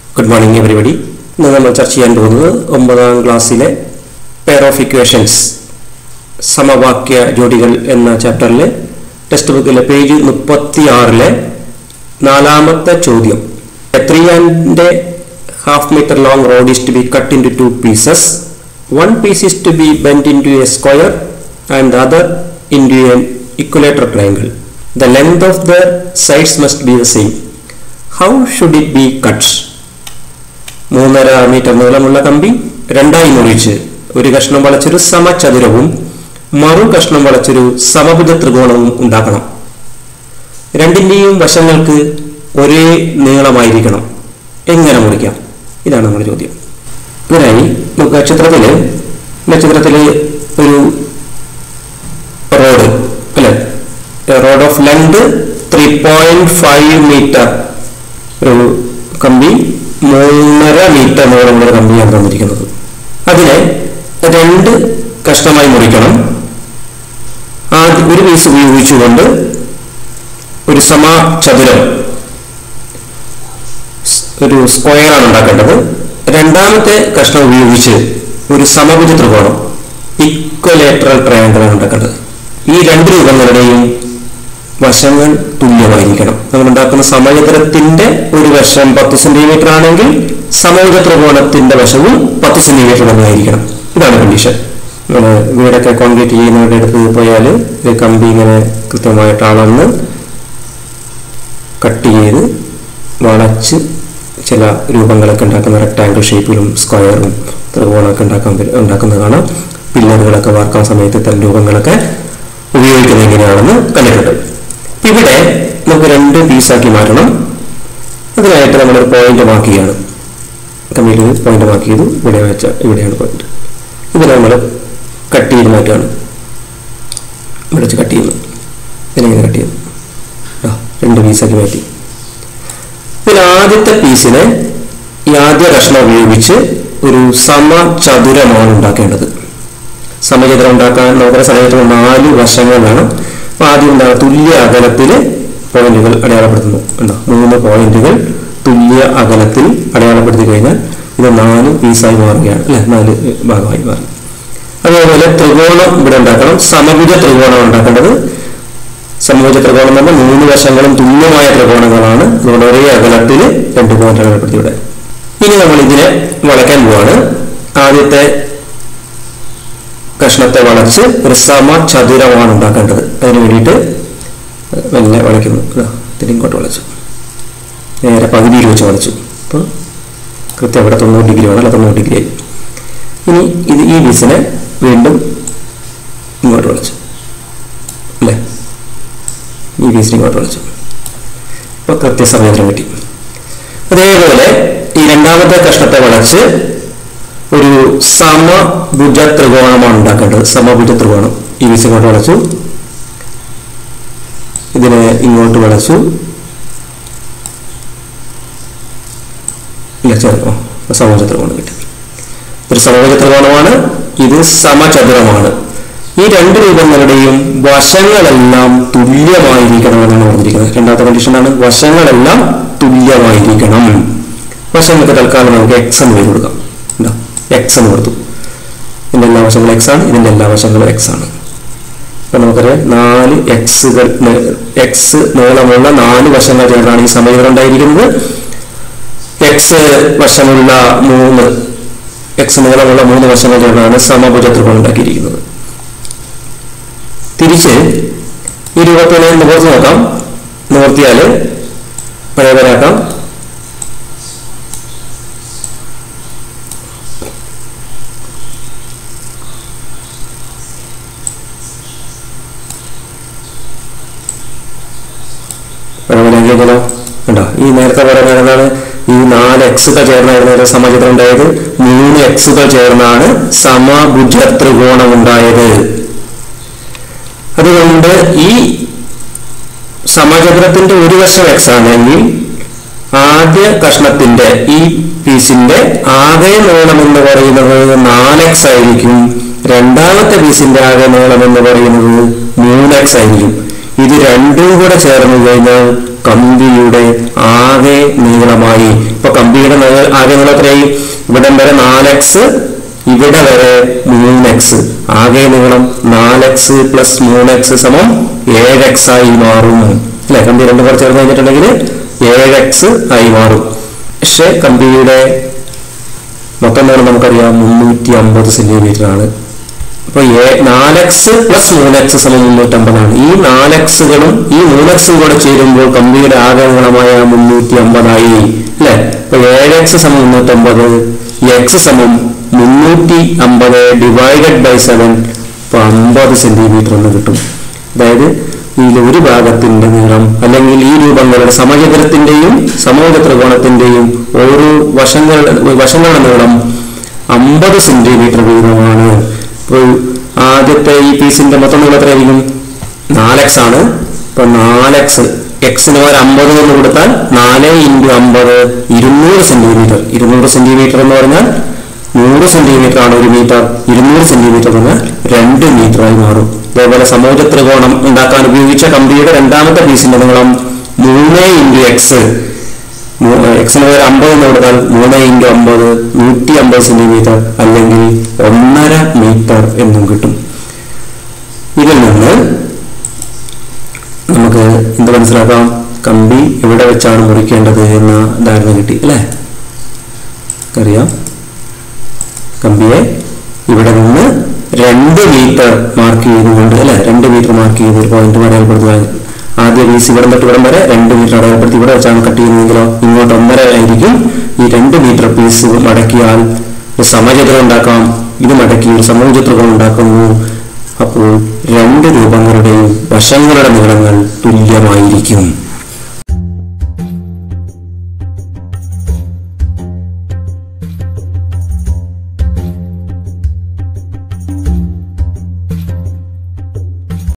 good morning everybody ഇന്ന് നമ്മൾ ചർച്ച ചെയ്യാൻ പോകുന്നത് ഒമ്പതാം ക്ലാസ്സിലെ പെയർ ഓഫ് ഇക്വേഷൻസ് സമവാക്യ ജോഡികൾ എന്ന ചാപ്റ്ററിലെ ടെക്സ്റ്റ് ബുക്കിലെ പേജ് മുപ്പത്തി ആറിലെ നാലാമത്തെ ചോദ്യം a three and half metre long rod is to be cut into two pieces one piece is to be bend into a square and other into an equilateral triangle the length of the sides must be the same how should it be cuts മൂന്നര മീറ്റർ നീളമുള്ള കമ്പി രണ്ടായി മുറിച്ച് ഒരു കഷ്ണം വളച്ചൊരു സമചതുരവും മറു കഷ്ണം വളച്ചൊരു സമഭുജ ത്രികോണവും ഉണ്ടാക്കണം രണ്ടിന്റെയും വശങ്ങൾക്ക് ഒരേ നീളമായിരിക്കണം എങ്ങനെ മുറിക്കാം ഇതാണ് നമ്മുടെ ചോദ്യം ഇതിനായി നമുക്ക് ചിത്രത്തില് ഈ ചിത്രത്തില് ഒരു റോഡ് അല്ലെ rod of length three point five metre ഒരു കമ്പി മൂന്നര മീറ്റർ നീളമുള്ള കമ്പിയാണ് തന്നിരിക്കുന്നത് അതിനെ രണ്ട് കഷ്ണമായി മുറിക്കണം ആദ്യം ഒരു പീസ് ഉപയോഗിച്ചുകൊണ്ട് ഒരു സമചതുരം ഒരു സ്ക്വയറാണ് ഉണ്ടാക്കേണ്ടത് രണ്ടാമത്തെ കഷ്ണം ഉപയോഗിച്ച് ഒരു സമഭുജ ത്രികോണം ഇക്വലേറ്ററൽ ട്രയാങ്കിൾ ആണ് ഉണ്ടാക്കേണ്ടത് ഈ രണ്ട് രൂപങ്ങളുടെയും വശങ്ങൾ തുല്യമായിരിക്കണം നമ്മൾ ഉണ്ടാക്കുന്ന സമചതുരത്തിന്റെ ഒരു വശം പത്ത് സെന്റിമീറ്റർ ആണെങ്കിൽ സമഭുജ ത്രികോണത്തിന്റെ വശവും പത്ത് സെന്റിമീറ്റർ തന്നെയായിരിക്കണം ഇതാണ് കണ്ടീഷൻ നമ്മൾ വീടൊക്കെ കോൺക്രീറ്റ് ചെയ്യുന്നവരുടെ അടുത്ത് പോയാൽ ഒരു കമ്പി ഇങ്ങനെ കൃത്യമായിട്ട് അളന്ന് കട്ട് ചെയ്ത് വളച്ച് ചില രൂപങ്ങളൊക്കെ ഉണ്ടാക്കുന്ന റെക്ടാങ്കിൾ ഷേപ്പിലും സ്ക്വയറും ത്രികോണമൊക്കെ ഉണ്ടാക്കാൻ പറ്റും- ഉണ്ടാക്കുന്നത് കാണാം പില്ലറുകളൊക്കെ വാർക്കാൻ സമയത്ത് ഇത്തരം രൂപങ്ങളൊക്കെ ഉപയോഗിക്കുന്നത് എങ്ങനെയാണെന്ന് കണ്ടിട്ടുണ്ട് ഇവിടെ നമുക്ക് രണ്ട് പീസാക്കി മാറ്റണം അതിനായിട്ട് നമ്മളൊരു പോയിന്റ് മാർക്ക് ചെയ്യാണ് കമ്മിയിൽ പോയിന്റ് മാർക്ക് ചെയ്തു ഇവിടെ വെച്ച ഇവിടെയാണ് പോയിന്റ് ഇതിനെ നമ്മൾ കട്ട് ചെയ്ത് മാറ്റുകയാണ് ഇവിടെ വെച്ച് കട്ട് ചെയ്യുന്നു ഇതിനെങ്ങനെ കട്ട് ചെയ്യുന്നു ആ, രണ്ട് പീസാക്കി മാറ്റി ഇതിൽ ആദ്യത്തെ പീസിനെ ഈ ആദ്യ കഷ്ണം ഉപയോഗിച്ച് ഒരു സമചതുരമാണ് ഉണ്ടാക്കേണ്ടത് സമചതുരം ഉണ്ടാക്കാൻ നമുക്ക് സമചതുരം നാല് വശങ്ങൾ വേണം അപ്പൊ ആദ്യം എന്താ തുല്യ അകലത്തിൽ പോയിന്റുകൾ അടയാളപ്പെടുത്തുന്നു എന്താ മൂന്ന് പോയിന്റുകൾ തുല്യ അകലത്തിൽ അടയാളപ്പെടുത്തി കഴിഞ്ഞാൽ ഇത് നാല് പീസായി മാറുകയാണ് അല്ലെ നാല് ഭാഗമായി മാറി അതേപോലെ ത്രികോണം ഇവിടെ ഉണ്ടാക്കണം സമഭുജ ത്രികോണം ഉണ്ടാക്കേണ്ടത് സമഭുജ ത്രികോണം എന്ന് പറഞ്ഞാൽ മൂന്ന് വശങ്ങളും തുല്യമായ ത്രികോണങ്ങളാണ് അതുകൊണ്ട് ഒരേ അകലത്തിൽ രണ്ട് പോയിന്റ് അടയാളപ്പെടുത്തി ഇവിടെ ഇനി നമ്മൾ ഇതിനെ വളയ്ക്കാൻ പോവാണ് ആദ്യത്തെ കഷ്ണത്തെ വളച്ച് ഒരു സമചതുരമാണ് ഉണ്ടാക്കേണ്ടത് അതിന് വേണ്ടിയിട്ട് മെല്ലെ വളയ്ക്കുന്നു ഇതാ, ഇതിനെ ഇങ്ങോട്ട് വളച്ചു നേരെ പകുതിയിൽ വെച്ച് വളച്ചു അപ്പോൾ കൃത്യം ഇവിടെ തൊണ്ണൂറ് ഡിഗ്രി വേണം അല്ല തൊണ്ണൂറ് ഡിഗ്രി ആയി ഇനി ഇത് ഈ പീസിനെ വീണ്ടും ഇങ്ങോട്ട് വളച്ചു അല്ലേ ഈ പീസിനെ ഇങ്ങോട്ട് വളച്ചു അപ്പോൾ കൃത്യസമയത്തിന് കിട്ടി അതേപോലെ ഈ രണ്ടാമത്തെ കഷ്ണത്തെ വളച്ച് ഒരു സമഭുജ ത്രികോണമാണ് ഉണ്ടാക്കേണ്ടത് സമഭുജ ത്രികോണം ഈ പീസ് ഇങ്ങോട്ട് വളച്ചു ഇതിനെ ഇങ്ങോട്ട് വളച്ചു ഇല്ല ചേർന്നോ സമഭുജ ത്രികോണം കിട്ടി ഒരു സമഭുജ ത്രികോണമാണ് ഇത് സമചതുരമാണ് ഈ രണ്ട് രൂപങ്ങളുടെയും വശങ്ങളെല്ലാം തുല്യമായിരിക്കണമെന്നാണ് പറഞ്ഞിരിക്കുന്നത് രണ്ടാമത്തെ കണ്ടീഷനാണ് വശങ്ങളെല്ലാം തുല്യമായിരിക്കണം വശങ്ങൾക്ക് തൽക്കാലം നമുക്ക് എക്സ് എന്ന് പേര് കൊടുക്കാം എന്താ എക്സ് എന്ന് കൊടുത്തു ഇതിന്റെ എല്ലാ വശങ്ങളും എക്സ് ആണ് ഇതിന്റെ എല്ലാ വശങ്ങളും എക്സ് ആണ് അപ്പൊ നമുക്കറിയാം നാല് എക്സുകൾ എക്സ് നീളമുള്ള നാല് വശങ്ങൾ ചേർന്നാണ് ഈ സമയം ഉണ്ടായിരിക്കുന്നത് എക്സ് വശമുള്ള മൂന്ന് എക്സ് നീളമുള്ള മൂന്ന് വശങ്ങൾ ചേർന്നാണ് സമഭുജ ത്രികോണം ഉണ്ടാക്കിയിരിക്കുന്നത് തിരിച്ച് ഈ രൂപത്തിനെ നിവർത്തി നോക്കാം നിവർത്തിയാൽ പഴയവരാക്കാം പഴമനാക്കിയാലോ കണ്ടോ ഈ നേരത്തെ പറയുന്നത് എന്താണ് ഈ നാല് എക്സുകൾ ചേർന്നായിരുന്നു ഒരു സമചിത്രം ഉണ്ടായത് മൂന്ന് എക്സുകൾ ചേർന്നാണ് സമഭുജ ത്രികോണം ഉണ്ടായത് അതുകൊണ്ട് ഈ സമചതുരത്തിന്റെ ഒരു വശം എക്സ് ആണെങ്കിൽ ആദ്യ കഷ്ണത്തിന്റെ ഈ പീസിന്റെ ആകെ നീളം എന്ന് പറയുന്നത് നാല് എക്സ് ആയിരിക്കും രണ്ടാമത്തെ പീസിന്റെ ആകെ നീളം എന്ന് പറയുന്നത് മൂന്ന് എക്സ് ആയിരിക്കും ഇത് രണ്ടും കൂടെ ചേർന്ന് കഴിഞ്ഞാൽ കമ്പിയുടെ ആകെ നീളമായി ഇപ്പൊ കമ്പിയുടെ നീ- ആകെ നീളം എത്രയായി ഇവിടം വരെ നാലെക്സ് ഇവിടെ വരെ മൂന്ന് എക്സ് ആകെ നീളം നാലെക്സ് പ്ലസ് മൂന്ന് എക്സ് സമം ഏഴ് എക്സ് ആയി മാറും അല്ലെ കമ്പി രണ്ടും കൂടെ ചേർന്ന് കഴിഞ്ഞിട്ടുണ്ടെങ്കിൽ ഏഴ് എക്സ് ആയി മാറും പക്ഷെ കമ്പിയുടെ മൊത്തം നീളം നമുക്കറിയാം മുന്നൂറ്റി അമ്പത് സെന്റിമീറ്റർ ആണ് അപ്പൊ നാലെക്സ് പ്ലസ് മൂന്നെക്സ് സമം മുന്നൂറ്റമ്പതാണ് ഈ നാലെക്സുകളും ഈ മൂന്നെക്സും കൂടെ ചേരുമ്പോൾ കമ്പിയുടെ ആകെ നീളമായ മുന്നൂറ്റി അമ്പതായി അല്ലെ അപ്പൊ ഏഴ് എക്സ് സമം മുന്നൂറ്റമ്പത് എക്സ് സമം മുന്നൂറ്റി അമ്പത് ഡിവൈഡഡ് ബൈ സെവൻ അപ്പൊ അമ്പത് സെന്റിമീറ്റർ എന്ന് കിട്ടും അതായത് ഇതിൽ ഒരു ഭാഗത്തിന്റെ നീളം അല്ലെങ്കിൽ ഈ രൂപങ്ങളുടെ സമചതുരത്തിന്റെയും സമൂഹ ത്രികോണത്തിന്റെയും ഓരോ വശങ്ങളുടെ വശങ്ങളുടെ നീളം അമ്പത് സെന്റിമീറ്റർ വീതമാണ് ഇപ്പോൾ ആദ്യത്തെ ഈ പീസിന്റെ മൊത്തം നീളം എത്രയായിരിക്കും നാലെക്സ് ആണ് ഇപ്പൊ നാലെക്സ് എക്സിന് ഒരു അമ്പത് എന്ന് കൊടുത്താൽ നാല് ഇൻറ്റു അമ്പത് ഇരുന്നൂറ് സെന്റിമീറ്റർ ഇരുന്നൂറ് സെന്റിമീറ്റർ എന്ന് പറഞ്ഞാൽ നൂറ് സെന്റിമീറ്റർ ആണ് ഒരു മീറ്റർ ഇരുന്നൂറ് സെന്റിമീറ്റർ എന്ന് രണ്ട് മീറ്റർ ആയി മാറും അതേപോലെ സമോജ ത്രികോണം ഉണ്ടാക്കാൻ ഉപയോഗിച്ച കമ്പിയുടെ രണ്ടാമത്തെ പീസിന്റെ നീളം മൂന്ന് ഇൻറ്റു എക്സ് എക്സിന് പകരം അമ്പത് എന്ന് കൊടുത്താൽ മൂന്ന് ഇൻറ്റു അമ്പത് നൂറ്റി അമ്പത് സെന്റിമീറ്റർ അല്ലെങ്കിൽ ഒന്നര മീറ്റർ എന്നും കിട്ടും ഇതിൽ നിന്ന് നമുക്ക് എന്ത് മനസ്സിലാക്കാം കമ്പി എവിടെ വെച്ചാണ് മുറിക്കേണ്ടത് എന്ന ധാരണ കിട്ടി അല്ലേ അറിയാം കമ്പിയെ ഇവിടെ നിന്ന് രണ്ട് മീറ്റർ മാർക്ക് ചെയ്തുകൊണ്ട് അല്ലെ രണ്ട് മീറ്റർ മാർക്ക് ചെയ്ത് ഒരു പോയിന്റ് അടയാളപ്പെടുത്തുക ആദ്യ പീസ് ഇവിടെ തൊട്ട് ഇവിടം വരെ രണ്ട് മീറ്റർ അടയാളപ്പെടുത്തി ഇവിടെ വെച്ചാണ് കട്ട് ചെയ്യുന്നതെങ്കിലോ ഇങ്ങോട്ട് ഒന്നര ആയിരിക്കും ഈ രണ്ട് മീറ്റർ പീസ് മടക്കിയാൽ ഒരു സമചതുരം ഉണ്ടാക്കാം ഇത് മടക്കി ഒരു സമചതുരം ഉണ്ടാക്കുന്നു അപ്പോൾ രണ്ട് രൂപങ്ങളുടെയും വശങ്ങളുടെ നീളങ്ങൾ തുല്യമായിരിക്കും